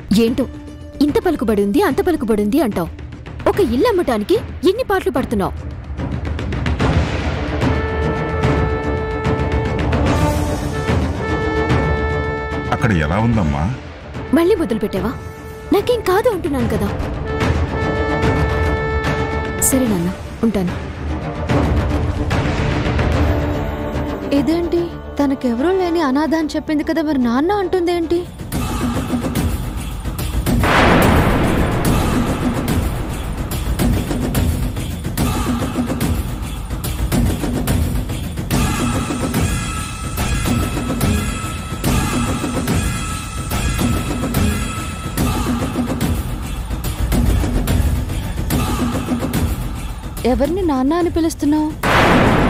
ఏంటో ఇంత పలుకుబడి ఉంది అంత పలుకుబడి ఉంది అంటావు ఒక ఇల్లు అమ్మటానికి ఎన్ని పాటలు పడుతున్నావు అక్కడ ఎలా ఉందమ్మా మళ్ళీ మొదలు పెట్టావా నాకేం కాదు అంటున్నాను కదా సరే నాన్న ఉంటాను ఇదేంటి తనకెవరూ లేని అనాథ అని చెప్పింది కదా మరి నాన్న అంటుందేంటి ఎవరిని నాన్న అని పిలుస్తున్నావు